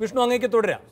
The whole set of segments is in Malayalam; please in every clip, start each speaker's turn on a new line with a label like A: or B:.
A: വിഷ്ണു അങ്ങേക്ക് തുടരാം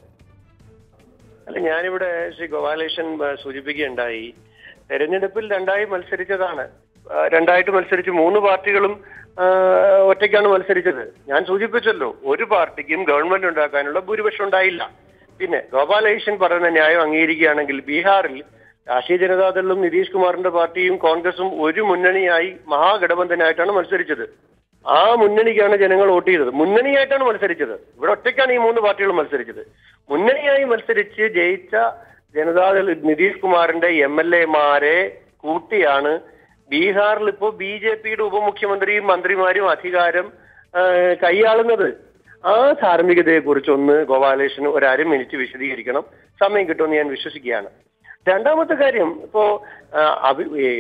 B: അല്ല ഞാനിവിടെ ശ്രീ ഗോപാലകൃഷ്ണൻ ആ, സൂചിപ്പിക്കുകയുണ്ടായി തെരഞ്ഞെടുപ്പിൽ രണ്ടായി മത്സരിച്ചതാണ് ആ, രണ്ടായിട്ട് മത്സരിച്ച് മൂന്ന് പാർട്ടികളും ആ, ഒറ്റയ്ക്കാണ് മത്സരിച്ചത് ഞാൻ സൂചിപ്പിച്ചല്ലോ ഒരു പാർട്ടിക്കും ഗവൺമെന്റ് ഉണ്ടാക്കാനുള്ള ഭൂരിപക്ഷം ഉണ്ടായില്ല പിന്നെ ഗോപാലകൃഷ്ണൻ പറയുന്ന ന്യായം അംഗീകരിക്കുകയാണെങ്കിൽ ബീഹാറിൽ രാഷ്ട്രീയ ജനതാദളും നിതീഷ് കുമാറിന്റെ പാർട്ടിയും കോൺഗ്രസും ഒരു മുന്നണിയായി മഹാഗഠബന്ധനായിട്ടാണ് മത്സരിച്ചത് ആ മുന്നണിക്കാണ് ജനങ്ങൾ വോട്ട് ചെയ്തത് മുന്നണിയായിട്ടാണ് മത്സരിച്ചത് ഇവിടെ ഒറ്റയ്ക്കാണ് ഈ മൂന്ന് പാർട്ടികൾ മത്സരിച്ചത് മുന്നണിയായി മത്സരിച്ച് ജയിച്ച ജനതാദൾ നിതീഷ് കുമാറിന്റെ എം എൽ എമാരെ കൂട്ടിയാണ് ബീഹാറിൽ ഇപ്പോ ബി ജെ പിയുടെ ഉപമുഖ്യമന്ത്രിയും മന്ത്രിമാരും അധികാരം ആ, കൈയാളുന്നത് ആ ധാർമ്മികതയെ കുറിച്ചൊന്ന് ഗോപാലകൃഷ്ണൻ ഒരു അര മിനിറ്റ് വിശദീകരിക്കണം സമയം കിട്ടുമെന്ന് ഞാൻ വിശ്വസിക്കുകയാണ് രണ്ടാമത്തെ കാര്യം ഇപ്പോ ആ, അവ- ഏ,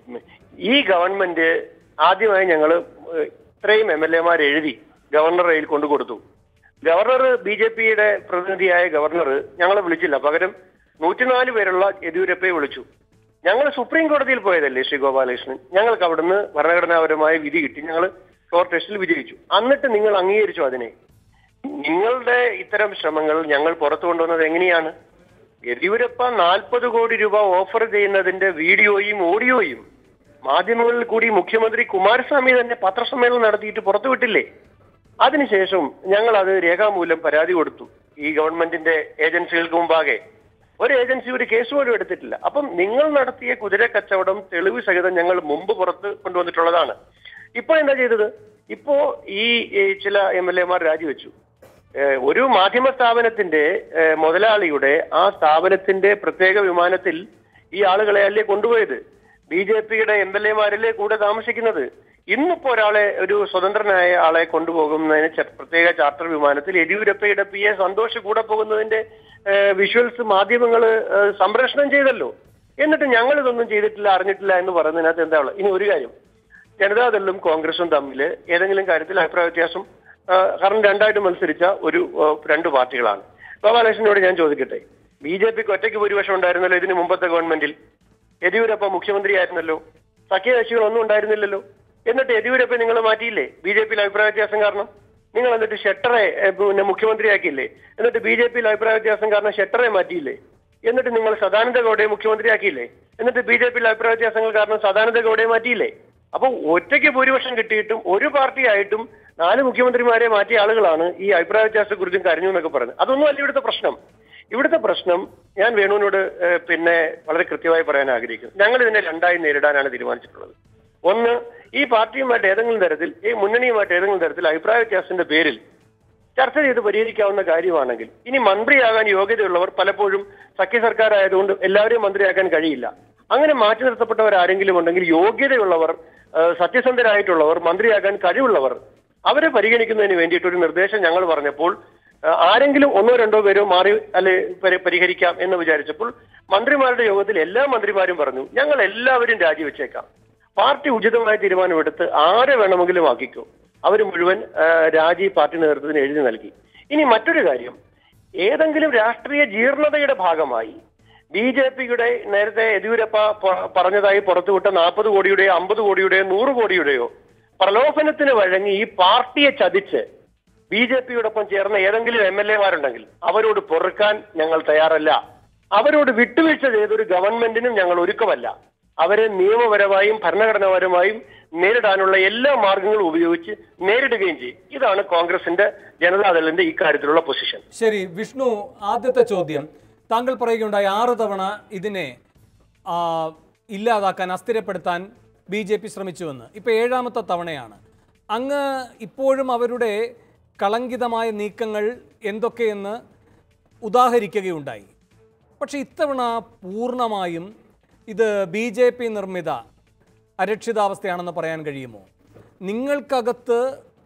B: ഈ ഗവൺമെന്റ് ആദ്യമായി ഞങ്ങൾ ഇത്രയും എം എൽ എമാർ എഴുതി ഗവർണർ കയ്യിൽ കൊണ്ടു കൊടുത്തു ഗവർണർ ബി ജെ പിയുടെ പ്രതിനിധിയായ ഗവർണർ ഞങ്ങളെ വിളിച്ചില്ല പകരം നൂറ്റിനാല് പേരുള്ള യെദ്യൂരപ്പയെ വിളിച്ചു ഞങ്ങൾ സുപ്രീം കോടതിയിൽ പോയതല്ലേ ശ്രീ ഗോപാലകൃഷ്ണൻ ഞങ്ങൾക്ക് അവിടുന്ന് ഭരണഘടനാപരമായ വിധി കിട്ടി ഞങ്ങൾ ഫ്ലോർ ടെസ്റ്റിൽ വിജയിച്ചു എന്നിട്ട് നിങ്ങൾ അംഗീകരിച്ചു അതിനെ നിങ്ങളുടെ ഇത്തരം ശ്രമങ്ങൾ ഞങ്ങൾ പുറത്തു കൊണ്ടുവന്നത് എങ്ങനെയാണ് യെദ്യൂരപ്പ നാൽപ്പത് കോടി രൂപ ഓഫർ ചെയ്യുന്നതിന്റെ വീഡിയോയും ഓഡിയോയും മാധ്യമങ്ങളിൽ കൂടി മുഖ്യമന്ത്രി കുമാരസ്വാമി തന്നെ പത്രസമ്മേളനം നടത്തിയിട്ട് പുറത്തുവിട്ടില്ലേ അതിനുശേഷം ഞങ്ങൾ അത് രേഖാമൂലം പരാതി കൊടുത്തു ഈ ഗവൺമെന്റിന്റെ ഏജൻസികൾക്ക് മുമ്പാകെ ഒരു ഏജൻസി ഒരു കേസ് പോലും എടുത്തിട്ടില്ല അപ്പം നിങ്ങൾ നടത്തിയ കുതിര കച്ചവടം തെളിവ് സഹിതം ഞങ്ങൾ മുമ്പ് പുറത്ത് കൊണ്ടുവന്നിട്ടുള്ളതാണ് ഇപ്പൊ എന്താ ചെയ്തത് ഇപ്പോ ഈ ഈ ചില എം എൽ എമാർ രാജിവെച്ചു ഏഹ് ഒരു മാധ്യമ സ്ഥാപനത്തിന്റെ ഏഹ് മുതലാളിയുടെ ആ സ്ഥാപനത്തിന്റെ പ്രത്യേക വിമാനത്തിൽ ഈ ആളുകളെ അല്ലേ കൊണ്ടുപോയത് ബി ജെ പിയുടെ എം എൽ എമാരല്ലേ കൂടെ താമസിക്കുന്നത് ഇന്നിപ്പോ ഒരാളെ ഒരു സ്വതന്ത്രനായ ആളെ കൊണ്ടുപോകുന്നതിന് ച- പ്രത്യേക ചാർട്ടർ വിമാനത്തിൽ യെദ്യൂരപ്പയുടെ പി എ സന്തോഷ് കൂടെ പോകുന്നതിന്റെ വിഷ്വൽസ് മാധ്യമങ്ങൾ സംപ്രേഷണം ചെയ്തല്ലോ എന്നിട്ട് ഞങ്ങൾ ഇതൊന്നും ചെയ്തിട്ടില്ല അറിഞ്ഞിട്ടില്ല എന്ന് പറയുന്നതിനകത്ത് എന്താ ഉള്ളത് ഇനി ഒരു കാര്യം ജനതാദളും കോൺഗ്രസും തമ്മിൽ ഏതെങ്കിലും കാര്യത്തിൽ അഭിപ്രായ വ്യത്യാസം ആ, കാരണം രണ്ടായിട്ട് മത്സരിച്ച ഒരു ആ, രണ്ട് പാർട്ടികളാണ് ഗോപാലകൃഷ്ണനോട് ഞാൻ ചോദിക്കട്ടെ ബി ജെ പിക്ക് ഒറ്റയ്ക്ക് ഭൂരിപക്ഷം ഉണ്ടായിരുന്നല്ലോ ഇതിന് മുമ്പത്തെ ഗവൺമെന്റിൽ യെദ്യൂരപ്പ മുഖ്യമന്ത്രിയായിരുന്നല്ലോ സഖ്യകക്ഷികളൊന്നും ഉണ്ടായിരുന്നില്ലല്ലോ എന്നിട്ട് യെദ്യൂരപ്പ നിങ്ങൾ മാറ്റിയില്ലേ ബി ജെ പിയിൽ അഭിപ്രായ വ്യത്യാസം കാരണം നിങ്ങൾ എന്നിട്ട് ഷെട്ടറെ ഏ, പിന്നെ മുഖ്യമന്ത്രിയാക്കിയില്ലേ എന്നിട്ട് ബി ജെ പിയിൽ അഭിപ്രായ വ്യത്യാസം കാരണം ഷെട്ടറെ മാറ്റിയില്ലേ എന്നിട്ട് നിങ്ങൾ സദാനന്ദ ഗൗഡയെ മുഖ്യമന്ത്രിയാക്കിയില്ലേ എന്നിട്ട് ബി ജെ പിയിൽ അഭിപ്രായ വ്യത്യാസങ്ങൾ കാരണം സദാനന്ദ ഗൗഡയെ മാറ്റിയില്ലേ അപ്പൊ ഒറ്റയ്ക്ക് ഭൂരിപക്ഷം കിട്ടിയിട്ടും ഒരു പാർട്ടിയായിട്ടും നാല് മുഖ്യമന്ത്രിമാരെ മാറ്റിയ ആളുകളാണ് ഈ അഭിപ്രായ വ്യത്യാസത്തെ കുറിച്ചും കരഞ്ഞു എന്നൊക്കെ പറയുന്നത് അതൊന്നും അല്ല ഇവിടുത്തെ പ്രശ്നം ഇവിടുത്തെ പ്രശ്നം ഞാൻ വേണുവിനോട് ഏഹ്, പിന്നെ വളരെ കൃത്യമായി പറയാൻ ആഗ്രഹിക്കുന്നു ഞങ്ങൾ ഇതിനെ രണ്ടായി നേരിടാനാണ് തീരുമാനിച്ചിട്ടുള്ളത് ഒന്ന് ഈ പാർട്ടിയുമായിട്ട് ഏതെങ്കിലും തരത്തിൽ ഈ മുന്നണിയുമായിട്ട് ഏതെങ്കിലും തരത്തിൽ അഭിപ്രായ വ്യത്യാസത്തിന്റെ പേരിൽ ചർച്ച ചെയ്ത് പരിഹരിക്കാവുന്ന കാര്യമാണെങ്കിൽ ഇനി മന്ത്രിയാകാൻ യോഗ്യതയുള്ളവർ പലപ്പോഴും സഖ്യ സർക്കാർ ആയതുകൊണ്ട് എല്ലാവരെയും മന്ത്രിയാക്കാൻ കഴിയില്ല അങ്ങനെ മാറ്റി നിർത്തപ്പെട്ടവർ ആരെങ്കിലും ഉണ്ടെങ്കിൽ യോഗ്യതയുള്ളവർ ആ, സത്യസന്ധരായിട്ടുള്ളവർ മന്ത്രിയാകാൻ കഴിവുള്ളവർ അവരെ പരിഗണിക്കുന്നതിന് വേണ്ടിയിട്ട് ഒരു നിർദ്ദേശം ഞങ്ങൾ പറഞ്ഞപ്പോൾ ആ, ആരെങ്കിലും ഒന്നോ രണ്ടോ പേരോ മാറി അല്ലെ പരി- പരിഹരിക്കാം എന്ന് വിചാരിച്ചപ്പോൾ മന്ത്രിമാരുടെ യോഗത്തിൽ എല്ലാ മന്ത്രിമാരും പറഞ്ഞു ഞങ്ങൾ എല്ലാവരും രാജിവെച്ചേക്കാം പാർട്ടി ഉചിതമായ തീരുമാനമെടുത്ത് ആരെ വേണമെങ്കിലും ആക്കിക്കോ അവർ മുഴുവൻ ആ, രാജി പാർട്ടി നേതൃത്വത്തിന് എഴുതി നൽകി ഇനി മറ്റൊരു കാര്യം ഏതെങ്കിലും രാഷ്ട്രീയ ജീർണതയുടെ ഭാഗമായി ബി ജെ പിയുടെ നേരത്തെ യെദ്യൂരപ്പ പ- പറഞ്ഞതായി പുറത്തുവിട്ട നാൽപ്പത് കോടിയുടെയോ അമ്പത് കോടിയുടെയോ നൂറ് കോടിയുടെയോ പ്രലോഭനത്തിന് വഴങ്ങി ഈ പാർട്ടിയെ ചതിച്ച് ബി ജെ പിയോടൊപ്പം ചേർന്ന ഏതെങ്കിലും എം എൽ എമാരുണ്ടെങ്കിൽ അവരോട് പൊറുക്കാൻ ഞങ്ങൾ തയ്യാറല്ല അവരോട് വിട്ടുവീഴ്ച ചെയ്തൊരു ഗവൺമെന്റിനും ഞങ്ങൾ ഒരുക്കമല്ല അവരെ നിയമപരമായും ഭരണഘടനാപരമായും നേരിടാനുള്ള എല്ലാ മാർഗങ്ങളും ഉപയോഗിച്ച് നേരിടുകയും ചെയ്യും ഇതാണ് കോൺഗ്രസിന്റെ ജനതാദളിന്റെ ഇക്കാര്യത്തിലുള്ള പൊസിഷൻ
A: ശരി വിഷ്ണു ആദ്യത്തെ ചോദ്യം താങ്കൾ പറയുകയുണ്ടായി ആറ് തവണ ഇതിനെ ആ, ഇല്ലാതാക്കാൻ അസ്ഥിരപ്പെടുത്താൻ ബി ജെ പി ശ്രമിച്ചുവെന്ന് ഇപ്പോൾ ഏഴാമത്തെ തവണയാണ് അങ്ങ് ഇപ്പോഴും അവരുടെ കളങ്കിതമായ നീക്കങ്ങൾ എന്തൊക്കെയെന്ന് ഉദാഹരിക്കുകയുണ്ടായി പക്ഷേ ഇത്തവണ പൂർണ്ണമായും ഇത് ബി ജെ പി നിർമ്മിത അരക്ഷിതാവസ്ഥയാണെന്ന് പറയാൻ കഴിയുമോ നിങ്ങൾക്കകത്ത്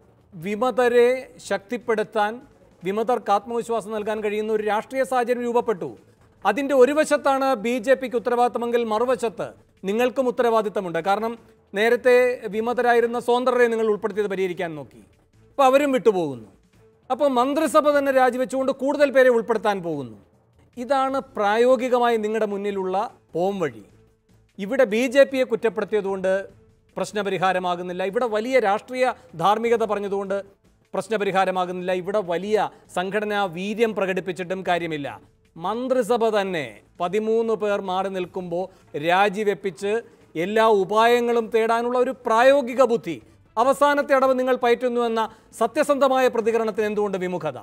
A: വിമതരെ ശക്തിപ്പെടുത്താൻ വിമതർക്ക് ആത്മവിശ്വാസം നൽകാൻ കഴിയുന്ന ഒരു രാഷ്ട്രീയ സാഹചര്യം രൂപപ്പെട്ടു അതിൻ്റെ ഒരു വശത്താണ് ബി ജെ പിക്ക് ഉത്തരവാദിത്തമെങ്കിൽ മറുവശത്ത് നിങ്ങൾക്കും ഉത്തരവാദിത്തമുണ്ട് കാരണം നേരത്തെ വിമതരായിരുന്ന സ്വതന്ത്രരെ നിങ്ങൾ ഉൾപ്പെടുത്തിയത് പരിഹരിക്കാൻ നോക്കി അപ്പോൾ അവരും വിട്ടുപോകുന്നു അപ്പോൾ മന്ത്രിസഭ തന്നെ രാജിവെച്ചുകൊണ്ട് കൂടുതൽ പേരെ ഉൾപ്പെടുത്താൻ പോകുന്നു ഇതാണ് പ്രായോഗികമായി നിങ്ങളുടെ മുന്നിലുള്ള പോം വഴി ഇവിടെ ബി ജെ പിയെ കുറ്റപ്പെടുത്തിയതുകൊണ്ട് പ്രശ്നപരിഹാരമാകുന്നില്ല ഇവിടെ വലിയ രാഷ്ട്രീയ ധാർമ്മികത പറഞ്ഞതുകൊണ്ട് പ്രശ്നപരിഹാരമാകുന്നില്ല ഇവിടെ വലിയ സംഘടനാ വീര്യം പ്രകടിപ്പിച്ചിട്ടും കാര്യമില്ല മന്ത്രിസഭ തന്നെ പതിമൂന്ന് പേർ മാറി നിൽക്കുമ്പോൾ രാജിവെപ്പിച്ച് എല്ലാ ഉപായങ്ങളും തേടാനുള്ള ഒരു പ്രായോഗിക ബുദ്ധി അവസാനത്തെ അടവ് നിങ്ങൾ പയറ്റുന്നുവെന്ന സത്യസന്ധമായ പ്രതികരണത്തിന് എന്തുകൊണ്ട് വിമുഖത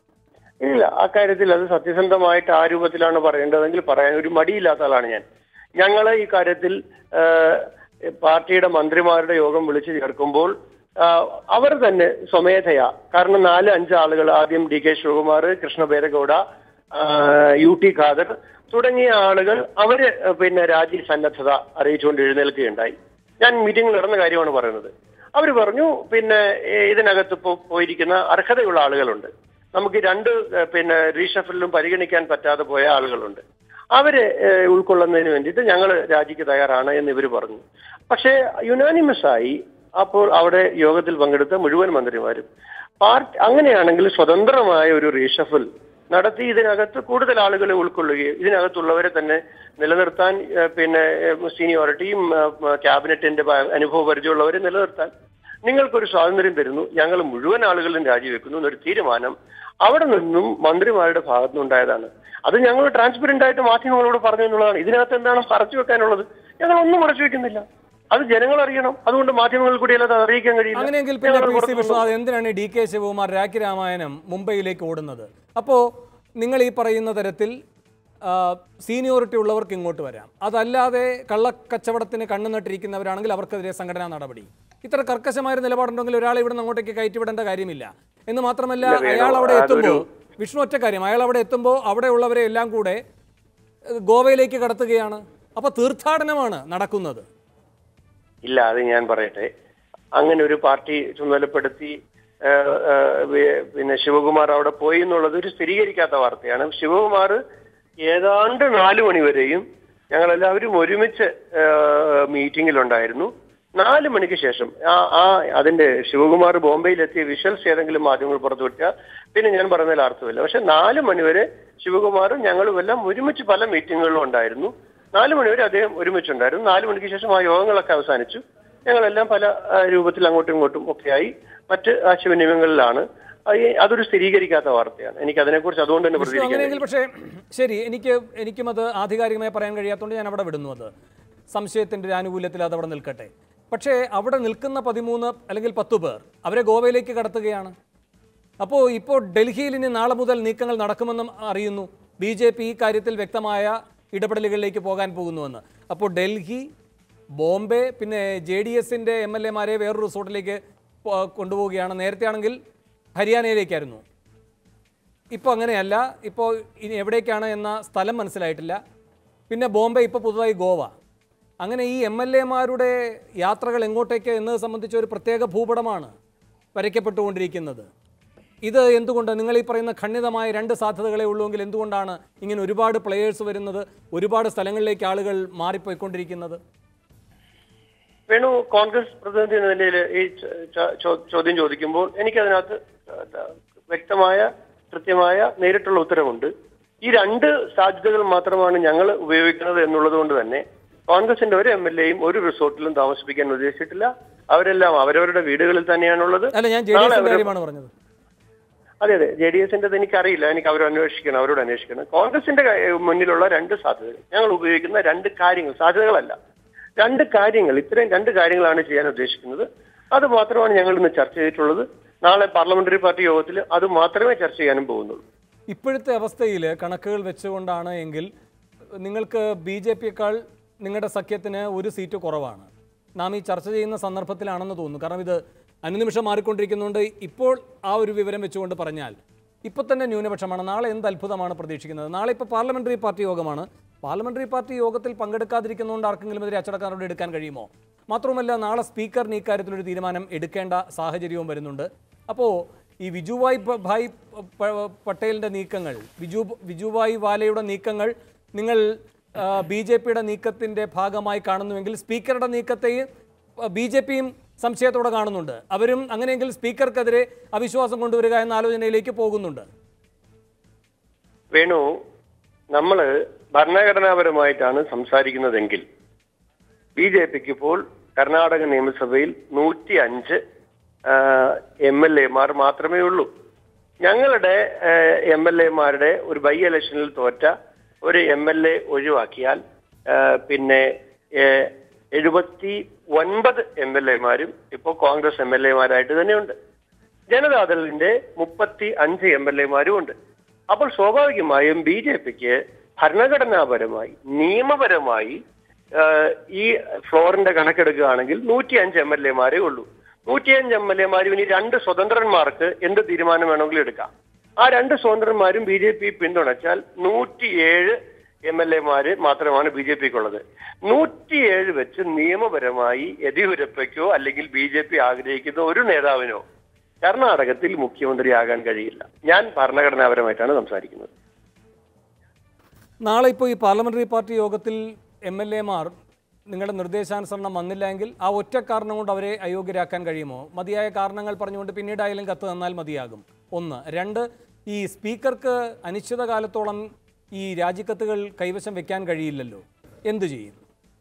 B: ഇല്ല അക്കാര്യത്തിൽ അത് സത്യസന്ധമായിട്ട് ആ രൂപത്തിലാണ് പറയേണ്ടതെങ്കിൽ പറയാൻ ഒരു മടിയില്ലാത്ത ആളാണ് ഞാൻ ഞങ്ങൾ ഈ കാര്യത്തിൽ ആ, പാർട്ടിയുടെ മന്ത്രിമാരുടെ യോഗം വിളിച്ചു ചേർക്കുമ്പോൾ ആ, അവർ തന്നെ സ്വമേധയാ കാരണം നാല് അഞ്ച് ആളുകൾ ആദ്യം ഡി കെ ശിവകുമാർ കൃഷ്ണ ബേരഗൌഡ ആ, യു ടി ഖാദർ തുടങ്ങിയ ആളുകൾ അവര് പിന്നെ രാജി സന്നദ്ധത അറിയിച്ചുകൊണ്ട് എഴുന്നേൽക്കുകയുണ്ടായി ഞാൻ മീറ്റിംഗിൽ നടന്ന കാര്യമാണ് പറയുന്നത് അവർ പറഞ്ഞു പിന്നെ ഏ, ഇതിനകത്ത് ഇപ്പോൾ പോയിരിക്കുന്ന അർഹതയുള്ള ആളുകളുണ്ട് നമുക്ക് രണ്ട് ഏഹ്, പിന്നെ റീഷഫിലും പരിഗണിക്കാൻ പറ്റാതെ പോയ ആളുകളുണ്ട് അവരെ ഏഹ്, ഉൾക്കൊള്ളുന്നതിന് വേണ്ടിയിട്ട് ഞങ്ങൾ രാജിക്ക് തയ്യാറാണ് എന്ന് ഇവർ പറഞ്ഞു പക്ഷേ യുനാനിമസ് ആയി അപ്പോൾ അവിടെ യോഗത്തിൽ പങ്കെടുത്ത മുഴുവൻ മന്ത്രിമാരും പാർട്ടി അങ്ങനെയാണെങ്കിൽ സ്വതന്ത്രമായ ഒരു റീഷഫിൽ നടത്തി ഇതിനകത്ത് കൂടുതൽ ആളുകളെ ഉൾക്കൊള്ളുകയും ഇതിനകത്തുള്ളവരെ തന്നെ നിലനിർത്താൻ ഏഹ്, പിന്നെ ഏഹ്, സീനിയോറിറ്റിയും ഏഹ്, ക്യാബിനറ്റിന്റെ പ- അനുഭവ പരിചയമുള്ളവരെ നിലനിർത്താൻ നിങ്ങൾക്കൊരു സ്വാതന്ത്ര്യം തരുന്നു ഞങ്ങൾ മുഴുവൻ ആളുകളും രാജിവെക്കുന്നു എന്നൊരു തീരുമാനം അവിടെ നിന്നും മന്ത്രിമാരുടെ ഭാഗത്തു നിന്നുണ്ടായതാണ് അത് ഞങ്ങൾ ട്രാൻസ്പെറന്റ് ആയിട്ട് മാധ്യമങ്ങളോട് പറഞ്ഞു എന്നുള്ളതാണ് ഇതിനകത്ത് എന്താണ് മറച്ചു വെക്കാനുള്ളത് ഞങ്ങൾ ഒന്നും മറച്ചു വെക്കുന്നില്ല അത് ജനങ്ങൾ അറിയണം അതുകൊണ്ട് മാധ്യമങ്ങളിൽ കൂടി അല്ലാതെ അറിയിക്കാൻ കഴിയില്ല
A: അങ്ങനെയെങ്കിൽ പിന്നെ
B: ഞങ്ങൾ
A: പി സി
B: പുറത്തുനിന്ന്
A: വിശ്വനാഥ് എന്തിനാണ് ഡി കെ ശിവകുമാർ രാഖി രാമായണം മുംബൈയിലേക്ക് ഓടുന്നത് അപ്പോൾ നിങ്ങൾ ഈ പറയുന്ന തരത്തിൽ ആ, സീനിയോറിറ്റി ഉള്ളവർക്ക് ഇങ്ങോട്ട് വരാം അതല്ലാതെ കള്ളക്കച്ചവടത്തിന് കണ്ണു നട്ടിരിക്കുന്നവരാണെങ്കിൽ അവർക്കെതിരെ സംഘടനാ നടപടി ഇത്ര കർക്കശമായ ഒരു നിലപാടുണ്ടെങ്കിൽ ഒരാളെ ഇവിടെ നിന്ന് അങ്ങോട്ടേക്ക് കയറ്റിവിടേണ്ട കാര്യമില്ല എന്ന് മാത്രമല്ല
B: ഇല്ല, വേണു.
A: അയാൾ അവിടെ
B: അതൊരു-
A: എത്തുമ്പോൾ വിഷ്ണു ഒറ്റ കാര്യം അയാൾ അവിടെ എത്തുമ്പോൾ അവിടെ ഉള്ളവരെ എല്ലാം കൂടെ ഏഹ്, ഗോവയിലേക്ക് കടത്തുകയാണ് അപ്പോൾ തീർത്ഥാടനമാണ് നടക്കുന്നത്
B: ഇല്ല അത് ഞാൻ പറയട്ടെ അങ്ങനെ ഒരു പാർട്ടി ചുമതലപ്പെടുത്തി ഏഹ്, ഏഹ്, വി- പിന്നെ ശിവകുമാർ അവിടെ പോയി എന്നുള്ളത് ഒരു സ്ഥിരീകരിക്കാത്ത വാർത്തയാണ് ശിവകുമാർ ഏതാണ്ട് നാലു മണിവരെയും ഞങ്ങളെല്ലാവരും ഒരുമിച്ച് ഏഹ്, മീറ്റിംഗിലുണ്ടായിരുന്നു നാല് മണിക്ക് ശേഷം ആ ആ അതിന്റെ ശിവകുമാർ ബോംബെയിലെത്തിയ വിഷ്വൽസ് ഏതെങ്കിലും മാധ്യമങ്ങൾ പുറത്തുവിട്ടാൽ പിന്നെ ഞാൻ പറയുന്നതിൽ അർത്ഥമില്ല പക്ഷെ നാല് മണിവരെ ശിവകുമാറും ഞങ്ങളും എല്ലാം ഒരുമിച്ച് പല മീറ്റിങ്ങുകളിലും ഉണ്ടായിരുന്നു നാല് മണിവരെ അദ്ദേഹം ഒരുമിച്ചുണ്ടായിരുന്നു നാല് മണിക്ക് ശേഷം ആ യോഗങ്ങളൊക്കെ അവസാനിച്ചു ഞങ്ങളെല്ലാം പല ആ, രൂപത്തിൽ അങ്ങോട്ടും ഇങ്ങോട്ടും ഒക്കെയായി മറ്റ് ആശയവിനിമയങ്ങളിലാണ് അത് ഈ- അതൊരു സ്ഥിരീകരിക്കാത്ത വാർത്തയാണ് എനിക്ക് അതിനെക്കുറിച്ച് അതുകൊണ്ട് തന്നെ
A: വിഷ്ണു
B: പ്രതികരിക്കാൻ
A: അങ്ങനെയെങ്കിൽ പക്ഷേ ശരി എനിക്ക് എനിക്കും അത് ആധികാരികമായി പറയാൻ കഴിയാത്തതുകൊണ്ട് ഞാൻ അവിടെ വിടുന്നു അത് സംശയത്തിൻ്റെ ഒരു ആനുകൂല്യത്തിൽ അത് അവിടെ നിൽക്കട്ടെ പക്ഷേ അവിടെ നിൽക്കുന്ന പതിമൂന്ന് അല്ലെങ്കിൽ പത്തു പേർ അവരെ ഗോവയിലേക്ക് കടത്തുകയാണ് അപ്പോൾ ഇപ്പോൾ ഡൽഹിയിൽ ഇനി നാളെ മുതൽ നീക്കങ്ങൾ നടക്കുമെന്നും അറിയുന്നു ബി ജെ പി ഈ കാര്യത്തിൽ വ്യക്തമായ ഇടപെടലുകളിലേക്ക് പോകാൻ പോകുന്നുവെന്ന് അപ്പോൾ ഡൽഹി ബോംബെ പിന്നെ ജെ ഡി എസിൻ്റെ എം എൽ എമാരെ വേറൊരു റിസോർട്ടിലേക്ക് പോ- കൊണ്ടുപോവുകയാണ് നേരത്തെ ആണെങ്കിൽ ഹരിയാനയിലേക്കായിരുന്നു ഇപ്പോൾ അങ്ങനെയല്ല ഇപ്പോൾ ഇനി എവിടേക്കാണ് എന്ന സ്ഥലം മനസ്സിലായിട്ടില്ല പിന്നെ ബോംബെ ഇപ്പോൾ പുതുതായി ഗോവ അങ്ങനെ ഈ എം എൽ എമാരുടെ യാത്രകൾ എങ്ങോട്ടേക്ക് എന്നത് സംബന്ധിച്ച ഒരു പ്രത്യേക ഭൂപടമാണ് വരയ്ക്കപ്പെട്ടുകൊണ്ടിരിക്കുന്നത് ഇത് എന്തുകൊണ്ട് നിങ്ങൾ ഈ പറയുന്ന ഖണ്ഡിതമായ രണ്ട് സാധ്യതകളെ ഉള്ളുവെങ്കിൽ എന്തുകൊണ്ടാണ് ഇങ്ങനെ ഒരുപാട് പ്ലെയേഴ്സ് വരുന്നത് ഒരുപാട് സ്ഥലങ്ങളിലേക്ക് ആളുകൾ മാറിപ്പോയിക്കൊണ്ടിരിക്കുന്നത്
B: വേണു കോൺഗ്രസ് പ്രതിനിധി എന്ന നിലയിൽ ഈ ച- ച- ചോ- ചോദ്യം ചോദിക്കുമ്പോൾ എനിക്കതിനകത്ത് വ്യക്തമായ കൃത്യമായ നേരിട്ടുള്ള ഉത്തരവുണ്ട് ഈ രണ്ട് സാധ്യതകൾ മാത്രമാണ് ഞങ്ങൾ ഉപയോഗിക്കുന്നത് എന്നുള്ളത് കൊണ്ട് തന്നെ കോൺഗ്രസിന്റെ ഒരു എം എൽ എയും ഒരു റിസോർട്ടിലും താമസിപ്പിക്കാൻ ഉദ്ദേശിച്ചിട്ടില്ല അവരെല്ലാം അവരവരുടെ വീടുകളിൽ തന്നെയാണുള്ളത്
A: അല്ല ഞാൻ ജെ ഡി
B: നാളെ
A: എസിന്റെ
B: അവര്
A: കാര്യമാണ് പറഞ്ഞത്
B: അതെ അതെ ജെ ഡി എസിന്റെ എനിക്കറിയില്ല എനിക്ക് അവർ അന്വേഷിക്കണം അവരോട് അന്വേഷിക്കണം കോൺഗ്രസിന്റെ ക- മുന്നിലുള്ള രണ്ട് സാധ്യതകൾ ഞങ്ങൾ ഉപയോഗിക്കുന്ന രണ്ട് കാര്യങ്ങൾ സാധ്യതകളല്ല രണ്ട് കാര്യങ്ങൾ ഇത്രയും രണ്ട് കാര്യങ്ങളാണ് ചെയ്യാൻ ഉദ്ദേശിക്കുന്നത് അത് മാത്രമാണ് ഞങ്ങൾ ഇന്ന് ചർച്ച ചെയ്തിട്ടുള്ളത് നാളെ പാർലമെന്ററി പാർട്ടി യോഗത്തിൽ അത് മാത്രമേ ചർച്ച ചെയ്യാനും പോകുന്നുള്ളൂ
A: ഇപ്പോഴത്തെ അവസ്ഥയിൽ കണക്കുകൾ വെച്ചുകൊണ്ടാണ് എങ്കിൽ നിങ്ങൾക്ക് ബി ജെ പിയേക്കാൾ നിങ്ങളുടെ സഖ്യത്തിന് ഒരു സീറ്റ് കുറവാണ് നാം ഈ ചർച്ച ചെയ്യുന്ന സന്ദർഭത്തിലാണെന്ന് തോന്നുന്നു കാരണം ഇത് അനുനിമിഷം മാറിക്കൊണ്ടിരിക്കുന്നുണ്ട് ഇപ്പോൾ ആ ഒരു വിവരം വെച്ചുകൊണ്ട് പറഞ്ഞാൽ ഇപ്പോൾ തന്നെ ന്യൂനപക്ഷമാണ് നാളെ എന്ത് അത്ഭുതമാണ് പ്രതീക്ഷിക്കുന്നത് നാളെ ഇപ്പോൾ പാർലമെന്ററി പാർട്ടി യോഗമാണ് പാർലമെന്ററി പാർട്ടി യോഗത്തിൽ പങ്കെടുക്കാതിരിക്കുന്നതുകൊണ്ട് ആർക്കെങ്കിലും എതിരെ അച്ചടക്ക നടപടി എടുക്കാൻ കഴിയുമോ മാത്രമല്ല നാളെ സ്പീക്കറിന് ഇക്കാര്യത്തിലൊരു തീരുമാനം എടുക്കേണ്ട സാഹചര്യവും വരുന്നുണ്ട് അപ്പോൾ ഈ വിജുഭായ് പ- ഭായ് പ- പ- പട്ടേലിൻ്റെ നീക്കങ്ങൾ വിജു വിജുഭായ് വാലയുടെ നീക്കങ്ങൾ നിങ്ങൾ ബി ജെ പിയുടെ നീക്കത്തിൻ്റെ ഭാഗമായി കാണുന്നുവെങ്കിൽ സ്പീക്കറുടെ നീക്കത്തെയും ബി ജെ പിയും സംശയത്തോടെ കാണുന്നുണ്ട് അവരും അങ്ങനെയെങ്കിൽ സ്പീക്കർക്കെതിരെ അവിശ്വാസം കൊണ്ടുവരിക എന്ന ആലോചനയിലേക്ക് പോകുന്നുണ്ട്
B: വേണു നമ്മൾ ഭരണഘടനാപരമായിട്ടാണ് സംസാരിക്കുന്നതെങ്കിൽ ബി ജെ പിക്ക് ഇപ്പോൾ കർണാടക നിയമസഭയിൽ നൂറ്റി അഞ്ച് എം എൽ എമാർ മാത്രമേ ഉള്ളൂ ഞങ്ങളുടെ എം എൽ എമാരുടെ ഒരു ബൈ ഇലക്ഷനിൽ തോറ്റ ഒരു എം എൽ എ ഒഴിവാക്കിയാൽ ആ, പിന്നെ ഏഹ്, എഴുപത്തി ഒൻപത് എം എൽ എമാരും ഇപ്പോൾ കോൺഗ്രസ് എം എൽ എമാരായിട്ട് തന്നെയുണ്ട് ജനതാദളിന്റെ മുപ്പത്തി അഞ്ച് എം എൽ എമാരും ഉണ്ട് അപ്പോൾ സ്വാഭാവികമായും ബി ജെ പിക്ക് ഭരണഘടനാപരമായി നിയമപരമായി ആഹ്, ഈ ഫ്ലോറിന്റെ കണക്കെടുക്കുകയാണെങ്കിൽ നൂറ്റി അഞ്ച് എം എൽ എമാരേ ഉള്ളൂ നൂറ്റിയഞ്ച് എം എൽ എമാരും ഇനി രണ്ട് സ്വതന്ത്രന്മാർക്ക് എന്ത് തീരുമാനം വേണമെങ്കിലും എടുക്കാം ആ രണ്ട് സ്വതന്ത്രന്മാരും ബി ജെ പി പിന്തുണച്ചാൽ നൂറ്റിയേഴ് എം എൽ എമാര് മാത്രമാണ് ബി ജെ പിക്കുള്ളത് നൂറ്റിയേഴ് വെച്ച് നിയമപരമായി യെദ്യൂരപ്പയ്ക്കോ അല്ലെങ്കിൽ ബി ജെ പി ആഗ്രഹിക്കുന്ന ഒരു നേതാവിനോ കർണാടകത്തിൽ മുഖ്യമന്ത്രിയാകാൻ കഴിയില്ല ഞാൻ ഭരണഘടനാപരമായിട്ടാണ് സംസാരിക്കുന്നത്
A: നാളെ ഇപ്പോൾ ഈ പാർലമെന്ററി പാർട്ടി യോഗത്തിൽ എം എൽ എമാർ നിങ്ങളുടെ നിർദ്ദേശാനുസരണം വന്നില്ല എങ്കിൽ ആ ഒറ്റ കാരണം കൊണ്ട് അവരെ അയോഗ്യരാക്കാൻ കഴിയുമോ മതിയായ കാരണങ്ങൾ പറഞ്ഞുകൊണ്ട് പിന്നീടായാലും കത്ത് തന്നാൽ മതിയാകും ഒന്ന് രണ്ട് ഈ സ്പീക്കർക്ക് അനിശ്ചിതകാലത്തോളം ഈ രാജിക്കത്തുകൾ കൈവശം വെക്കാൻ കഴിയില്ലല്ലോ എന്തു ചെയ്യും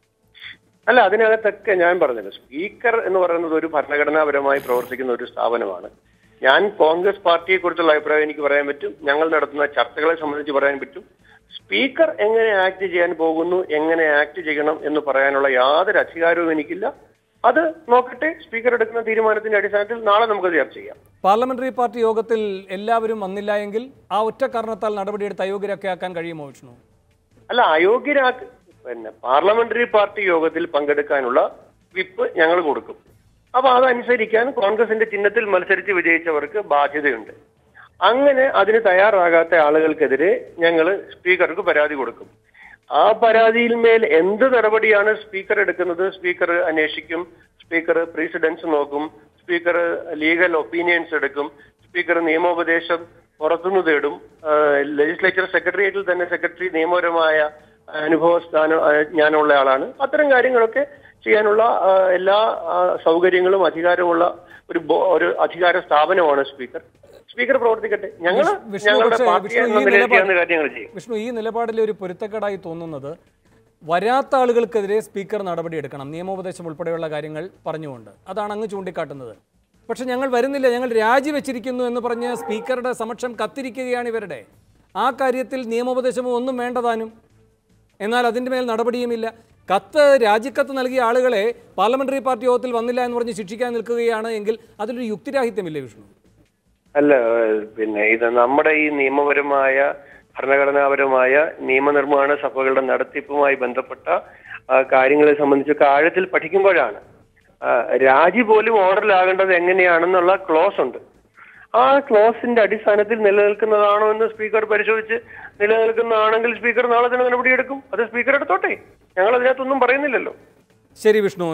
B: അല്ല അതിനകത്തൊക്കെ ഞാൻ പറഞ്ഞല്ലോ സ്പീക്കർ എന്ന് പറയുന്നത് ഒരു ഭരണഘടനാപരമായി പ്രവർത്തിക്കുന്ന ഒരു സ്ഥാപനമാണ് ഞാൻ കോൺഗ്രസ് പാർട്ടിയെ കുറിച്ചുള്ള അഭിപ്രായം എനിക്ക് പറയാൻ പറ്റും ഞങ്ങൾ നടത്തുന്ന ചർച്ചകളെ സംബന്ധിച്ച് പറയാൻ പറ്റും സ്പീക്കർ എങ്ങനെ ആക്ട് ചെയ്യാൻ പോകുന്നു എങ്ങനെ ആക്ട് ചെയ്യണം എന്ന് പറയാനുള്ള യാതൊരു അധികാരവും എനിക്കില്ല അത് നോക്കട്ടെ സ്പീക്കർ എടുക്കുന്ന തീരുമാനത്തിന്റെ അടിസ്ഥാനത്തിൽ നാളെ നമുക്ക് ചർച്ച ചെയ്യാം
A: പാർലമെന്ററി പാർട്ടി യോഗത്തിൽ എല്ലാവരും വന്നില്ല എങ്കിൽ ആ ഒറ്റ കാരണത്താൽ നടപടിയെടുത്ത് അയോഗ്യരൊക്കെ ആക്കാൻ കഴിയുമോ വിഷ്ണു
B: അല്ല അയോഗ്യരാക്ക് പിന്നെ പാർലമെന്ററി പാർട്ടി യോഗത്തിൽ പങ്കെടുക്കാനുള്ള വിപ്പ് ഞങ്ങൾ കൊടുക്കും അപ്പൊ അതനുസരിക്കാൻ കോൺഗ്രസിന്റെ ചിഹ്നത്തിൽ മത്സരിച്ച് വിജയിച്ചവർക്ക് ബാധ്യതയുണ്ട് അങ്ങനെ അതിന് തയ്യാറാകാത്ത ആളുകൾക്കെതിരെ ഞങ്ങൾ സ്പീക്കർക്ക് പരാതി കൊടുക്കും ആ പരാതിയിൽ മേൽ എന്ത് നടപടിയാണ് സ്പീക്കർ എടുക്കുന്നത് സ്പീക്കർ അന്വേഷിക്കും സ്പീക്കർ പ്രീസിഡൻസ് നോക്കും സ്പീക്കർ ലീഗൽ ഒപ്പീനിയൻസ് എടുക്കും സ്പീക്കർ നിയമോപദേശം പുറത്തുനിന്ന് തേടും ലെജിസ്ലേച്ചർ സെക്രട്ടേറിയറ്റിൽ തന്നെ സെക്രട്ടറി നിയമപരമായ അനുഭവ സ്ഥാനം ആ, ജ്ഞാനമുള്ള ആളാണ് അത്തരം കാര്യങ്ങളൊക്കെ ചെയ്യാനുള്ള ആ, എല്ലാ ആ, സൗകര്യങ്ങളും അധികാരമുള്ള ഒരു ബോ- ഒരു അധികാര സ്ഥാപനമാണ് സ്പീക്കർ സ്പീക്കർ പ്രവർത്തിക്കട്ടെ ഞങ്ങൾ
A: വിഷ്ണു
B: ഞങ്ങളുടെ
A: പക്ഷേ
B: പാർട്ടി
A: വിഷ്ണു
B: എന്ന
A: ഈ
B: നിലയിൽ
A: നിലപാട്
B: ചെയ്യുന്ന കാര്യങ്ങൾ ചെയ്യും
A: വിഷ്ണു ഈ നിലപാടിലെ ഒരു പൊരുത്തക്കേടായി തോന്നുന്നത് വരാത്ത ആളുകൾക്കെതിരെ സ്പീക്കർ നടപടിയെടുക്കണം നിയമോപദേശം ഉൾപ്പെടെയുള്ള കാര്യങ്ങൾ പറഞ്ഞുകൊണ്ട് അതാണ് അങ്ങ് ചൂണ്ടിക്കാട്ടുന്നത് പക്ഷെ ഞങ്ങൾ വരുന്നില്ല ഞങ്ങൾ രാജിവെച്ചിരിക്കുന്നു എന്ന് പറഞ്ഞ് സ്പീക്കറുടെ സമക്ഷം കത്തിരിക്കുകയാണ് ഇവരുടെ ആ കാര്യത്തിൽ നിയമോപദേശമോ ഒന്നും വേണ്ടതാനും എന്നാൽ അതിൻ്റെ മേൽ നടപടിയുമില്ല കത്ത് രാജിക്കത്ത് നൽകിയ ആളുകളെ പാർലമെന്ററി പാർട്ടി യോഗത്തിൽ വന്നില്ല എന്ന് പറഞ്ഞ് ശിക്ഷിക്കാൻ നിൽക്കുകയാണ് എങ്കിൽ അതിലൊരു യുക്തിരാഹിത്യമില്ലേ വിഷ്ണു
B: അല്ല ഏഹ് പിന്നെ ഇത് നമ്മുടെ ഈ നിയമപരമായ ഭരണഘടനാപരമായ നിയമനിർമ്മാണ സഭകളുടെ നടത്തിപ്പുമായി ബന്ധപ്പെട്ട ആ, കാര്യങ്ങളെ സംബന്ധിച്ചൊക്കെ ആഴത്തിൽ പഠിക്കുമ്പോഴാണ് ആ, രാജി പോലും ഓർഡറിലാകേണ്ടത് എങ്ങനെയാണെന്നുള്ള ക്ലോസ് ഉണ്ട് ആ ക്ലോസിന്റെ അടിസ്ഥാനത്തിൽ നിലനിൽക്കുന്നതാണോ എന്ന് സ്പീക്കർ പരിശോധിച്ച് നിലനിൽക്കുന്നതാണെങ്കിൽ സ്പീക്കർ നാളെ തന്നെ നടപടിയെടുക്കും അത് സ്പീക്കർ എടുത്തോട്ടെ ഞങ്ങൾ അതിനകത്തൊന്നും പറയുന്നില്ലല്ലോ
A: ശരി വിഷ്ണു